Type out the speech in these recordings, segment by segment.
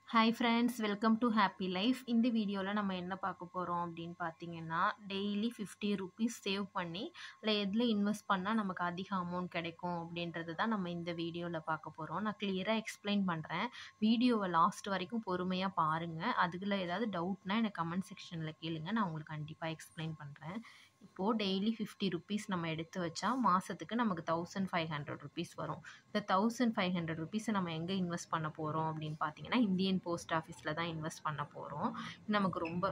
hi friends welcome to happy life இந்த வீடியோவில் நம்ம என்ன பார்க்க போகிறோம் அப்படின்னு பார்த்தீங்கன்னா டெய்லி ஃபிஃப்டி ருபீஸ் சேவ் பண்ணி இல்லை எதில் இன்வெஸ்ட் பண்ணால் நமக்கு அதிக அமௌண்ட் கிடைக்கும் அப்படின்றது தான் நம்ம இந்த வீடியோவில் பார்க்க போகிறோம் நான் கிளியராக எக்ஸ்பிளைன் பண்ணுறேன் வீடியோவை லாஸ்ட் வரைக்கும் பொறுமையாக பாருங்கள் அதுக்குள்ள ஏதாவது டவுட்னா எனக்கு கமெண்ட் செக்ஷனில் கேளுங்க நான் உங்களுக்கு கண்டிப்பாக எக்ஸ்பிளைன் பண்ணுறேன் இப்போது டெய்லி ஃபிஃப்டி ருபீஸ் நம்ம எடுத்து வச்சா மாதத்துக்கு நமக்கு தௌசண்ட் ஃபைவ் ஹண்ட்ரட் ருபீஸ் வரும் இந்த தௌசண்ட் ஃபைவ் ஹண்ட்ரட் ருபீஸை நம்ம எங்கே இன்வெஸ்ட் பண்ண போகிறோம் அப்படின்னு பார்த்தீங்கன்னா இந்தியன் போஸ்ட் ஆஃபீஸில் தான் இன்வெஸ்ட் பண்ண போகிறோம் நமக்கு ரொம்ப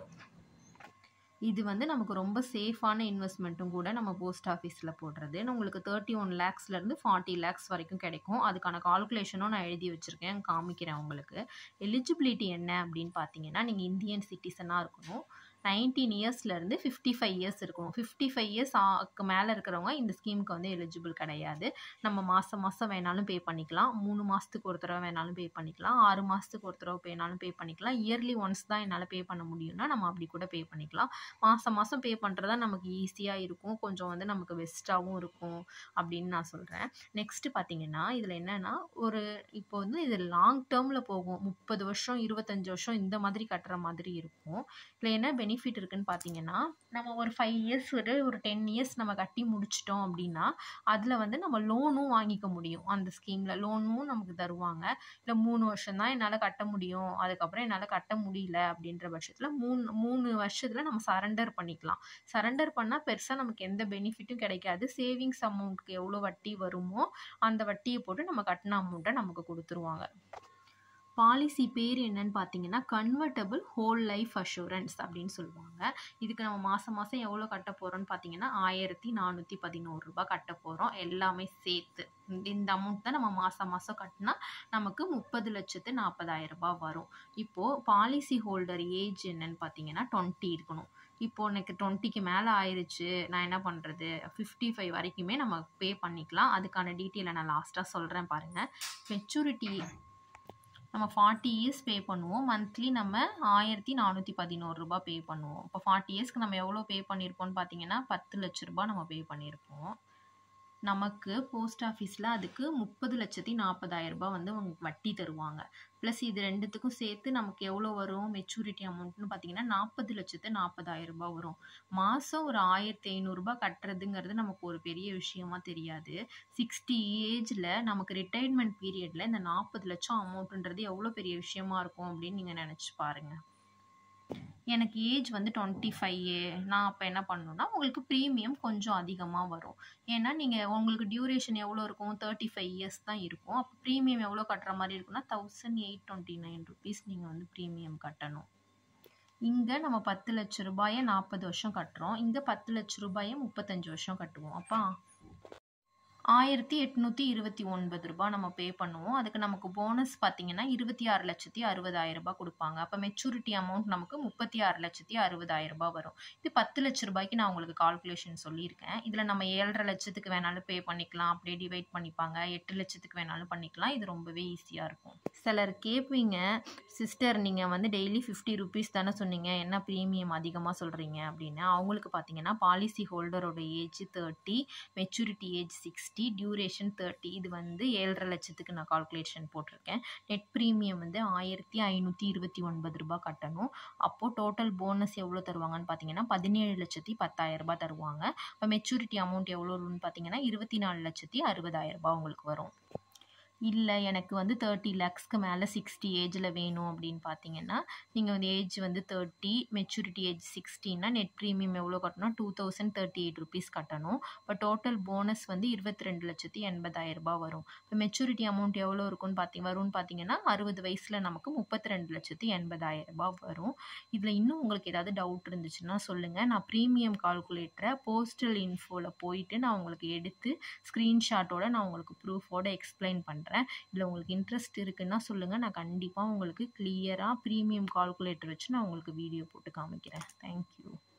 இது வந்து நமக்கு ரொம்ப சேஃபான இன்வெஸ்ட்மெண்ட்டும் கூட நம்ம போஸ்ட் ஆஃபீஸில் போடுறது உங்களுக்கு தேர்ட்டி ஒன் லேக்ஸ்லேருந்து ஃபார்ட்டி லேக்ஸ் வரைக்கும் கிடைக்கும் அதுக்கான கால்குலேஷனும் நான் எழுதி வச்சுருக்கேன் காமிக்கிறேன் உங்களுக்கு எலிஜிபிலிட்டி என்ன அப்படின்னு பார்த்தீங்கன்னா நீங்கள் இந்தியன் சிட்டிசனாக இருக்கணும் நைன்டீன் இயர்ஸ்லேருந்து ஃபிஃப்டி ஃபைவ் இயர்ஸ் இருக்கணும் ஃபிஃப்டி ஃபைவ் இயர்ஸ் ஆக்கு மேலே இருக்கிறவங்க இந்த ஸ்கீமுக்கு வந்து எலிஜிபிள் கிடையாது நம்ம மாதம் மாதம் வேணாலும் பே பண்ணிக்கலாம் மூணு மாதத்துக்கு ஒரு தடவை வேணாலும் பே பண்ணிக்கலாம் ஆறு மாதத்துக்கு ஒரு தடவை வேணாலும் பே பண்ணிக்கலாம் இயர்லி ஒன்ஸ் தான் என்னால் பே பண்ண முடியும்னா நம்ம அப்படி கூட பே பண்ணிக்கலாம் மாதம் மாதம் பே பண்ணுறதா நமக்கு ஈஸியாக இருக்கும் கொஞ்சம் வந்து நமக்கு பெஸ்ட்டாகவும் இருக்கும் அப்படின்னு நான் சொல்கிறேன் நெக்ஸ்ட்டு பார்த்தீங்கன்னா இதில் என்னென்னா ஒரு இப்போ வந்து இது லாங் டேர்மில் போகும் முப்பது வருஷம் இருபத்தஞ்சி வருஷம் இந்த மாதிரி கட்டுற மாதிரி இருக்கும் இதில் என்ன பெனிஃபிட் இருக்குன்னு பார்த்தீங்கன்னா நம்ம ஒரு ஃபைவ் இயர்ஸ் ஒரு ஒரு டென் இயர்ஸ் நம்ம கட்டி முடிச்சிட்டோம் அப்படின்னா அதில் வந்து நம்ம லோனும் வாங்கிக்க முடியும் அந்த ஸ்கீமில் லோனும் நமக்கு தருவாங்க இல்லை மூணு வருஷம் தான் என்னால் கட்ட முடியும் அதுக்கப்புறம் என்னால் கட்ட முடியல அப்படின்ற பட்சத்தில் மூணு மூணு வருஷத்தில் நம்ம சரண்டர் பண்ணிக்கலாம் சரண்டர் பண்ணால் பெருசாக நமக்கு எந்த பெனிஃபிட்டும் கிடைக்காது சேவிங்ஸ் அமௌண்ட்க்கு எவ்வளோ வட்டி வருமோ அந்த வட்டியை போட்டு நம்ம கட்டின அமௌண்ட்டை நமக்கு கொடுத்துருவாங்க பாலிசி பேர் என்னன்னு பார்த்தீங்கன்னா கன்வெர்டபுள் ஹோல் லைஃப் அஷூரன்ஸ் அப்படின்னு சொல்லுவாங்க இதுக்கு நம்ம மாதம் மாதம் எவ்வளோ கட்ட போகிறோம்னு பார்த்தீங்கன்னா ஆயிரத்தி நானூற்றி பதினோரு ரூபாய் கட்ட போகிறோம் எல்லாமே சேர்த்து இந்த அமௌண்ட் தான் நம்ம மாதம் மாதம் கட்டினா நமக்கு முப்பது லட்சத்து நாற்பதாயிரம் ரூபாய் வரும் இப்போது பாலிசி ஹோல்டர் ஏஜ் என்னன்னு பார்த்தீங்கன்னா டுவெண்ட்டி இருக்கணும் இப்போது எனக்கு டுவெண்ட்டிக்கு மேலே ஆயிடுச்சு நான் என்ன பண்ணுறது ஃபிஃப்டி ஃபைவ் வரைக்குமே நம்ம பே பண்ணிக்கலாம் அதுக்கான டீட்டெயிலை நான் லாஸ்ட்டாக சொல்கிறேன் பாருங்கள் மெச்சூரிட்டி நம்ம ஃபார்ட்டி இயர்ஸ் பே பண்ணுவோம் மந்த்லி நம்ம ஆயிரத்தி நானூற்றி பதினோரு ரூபா பே பண்ணுவோம் இப்போ ஃபார்ட்டி இயர்ஸ்க்கு நம்ம எவ்வளோ பே பண்ணியிருப்போம்னு பார்த்தீங்கன்னா பத்து லட்ச ரூபா நம்ம பே பண்ணியிருப்போம் நமக்கு போஸ்ட் ஆஃபீஸில் அதுக்கு முப்பது லட்சத்தி நாற்பதாயிரம் ரூபாய் வந்து உங்களுக்கு வட்டி தருவாங்க ப்ளஸ் இது ரெண்டுத்துக்கும் சேர்த்து நமக்கு எவ்வளோ வரும் மெச்சூரிட்டி அமௌண்ட்னு பார்த்தீங்கன்னா நாற்பது லட்சத்து நாற்பதாயிரம் ரூபாய் வரும் மாதம் ஒரு ஆயிரத்தி ஐநூறுரூபா கட்டுறதுங்கிறது நமக்கு ஒரு பெரிய விஷயமா தெரியாது சிக்ஸ்டி ஏஜில் நமக்கு ரிட்டைர்மெண்ட் பீரியடில் இந்த நாற்பது லட்சம் அமௌண்ட்டுன்றது எவ்வளோ பெரிய விஷயமா இருக்கும் அப்படின்னு நீங்கள் நினச்சி பாருங்கள் எனக்கு ஏஜ் வந்து டுவெண்ட்டி ஃபைவ் நான் அப்போ என்ன பண்ணணுன்னா உங்களுக்கு ப்ரீமியம் கொஞ்சம் அதிகமாக வரும் ஏன்னா நீங்கள் உங்களுக்கு டியூரேஷன் எவ்வளோ இருக்கும் தேர்ட்டி ஃபைவ் இயர்ஸ் தான் இருக்கும் அப்போ ப்ரீமியம் எவ்வளோ கட்டுற மாதிரி இருக்குன்னா thousand eight twenty nine rupees நீங்கள் வந்து ப்ரீமியம் கட்டணும் இங்கே நம்ம பத்து லட்ச ரூபாயை நாற்பது வருஷம் கட்டுறோம் இங்கே பத்து லட்ச ரூபாயை முப்பத்தஞ்சு வருஷம் கட்டுவோம் அப்பா ஆயிரத்தி எட்நூற்றி இருபத்தி ஒன்பது ரூபாய் நம்ம பே பண்ணுவோம் அதுக்கு நமக்கு போனஸ் பார்த்தீங்கன்னா இருபத்தி ஆறு லட்சத்தி அறுபதாயிரம் ரூபாய் கொடுப்பாங்க அப்போ மெச்சூரிட்டி அமௌண்ட் நமக்கு முப்பத்தி ஆறு லட்சத்தி அறுபதாயிரம் ரூபாய் வரும் இது பத்து லட்ச ரூபாய்க்கு நான் உங்களுக்கு கால்குலேஷன் சொல்லியிருக்கேன் இதில் நம்ம ஏழரை லட்சத்துக்கு வேணாலும் பே பண்ணிக்கலாம் அப்படியே டிவைட் பண்ணிப்பாங்க எட்டு லட்சத்துக்கு வேணாலும் பண்ணிக்கலாம் இது ரொம்பவே ஈஸியாக இருக்கும் சிலர் கேட்பீங்க சிஸ்டர் நீங்கள் வந்து டெய்லி ஃபிஃப்டி ருபீஸ் தானே சொன்னீங்க என்ன ப்ரீமியம் அதிகமாக சொல்கிறீங்க அப்படின்னு அவங்களுக்கு பார்த்தீங்கன்னா பாலிசி ஹோல்டரோட age thirty maturity age sixty duration thirty இது வந்து ஏழரை லட்சத்துக்கு நான் கால்குலேஷன் போட்டிருக்கேன் நெட் ப்ரீமியம் வந்து ஆயிரத்தி ஐநூற்றி இருபத்தி ஒன்பது ரூபாய் கட்டணும் அப்போது டோட்டல் போனஸ் எவ்வளோ தருவாங்கன்னு பார்த்தீங்கன்னா பதினேழு லட்சத்தி பத்தாயிரம் ரூபாய் தருவாங்க இப்போ மெச்சூரிட்டி அமௌண்ட் எவ்வளோன்னு பார்த்தீங்கன்னா இருபத்தி நாலு லட்சத்தி அறுபதாயிரம் ரூபாய் உங்களுக்கு வரும் இல்லை எனக்கு வந்து தேர்ட்டி லேக்ஸ்க்கு மேலே சிக்ஸ்டி ஏஜில் வேணும் அப்படின்னு பார்த்தீங்கன்னா நீங்கள் வந்து ஏஜ் வந்து தேர்ட்டி மெச்சூரிட்டி ஏஜ் சிக்ஸ்டின்னா நெட் ப்ரீமியம் எவ்வளோ கட்டணும் two thousand thirty eight rupees கட்டணும் இப்போ டோட்டல் போனஸ் வந்து இருபத்தி ரெண்டு லட்சத்தி எண்பதாயிரம் ரூபாய் வரும் இப்போ மெச்சூரிட்டி அமௌண்ட் எவ்வளோ இருக்குன்னு பார்த்தீங்க வரும்னு பார்த்தீங்கன்னா அறுபது வயசில் நமக்கு முப்பத்தி ரெண்டு லட்சத்தி எண்பதாயிரம் ரூபாய் வரும் இதில் இன்னும் உங்களுக்கு ஏதாவது டவுட் இருந்துச்சுன்னா சொல்லுங்கள் நான் ப்ரீமியம் கால்குலேட்டரை போஸ்டல் இன்ஃபோவில் போயிட்டு நான் உங்களுக்கு எடுத்து ஸ்க்ரீன்ஷாட்டோட நான் உங்களுக்கு ப்ரூஃபோட எக்ஸ்பிளைன் பண்ணுறேன் பண்ணுறேன் இல்லை உங்களுக்கு இன்ட்ரெஸ்ட் இருக்குன்னா சொல்லுங்கள் நான் கண்டிப்பாக உங்களுக்கு கிளியராக ப்ரீமியம் கால்குலேட்டர் வச்சு நான் உங்களுக்கு வீடியோ போட்டு காமிக்கிறேன் தேங்க்யூ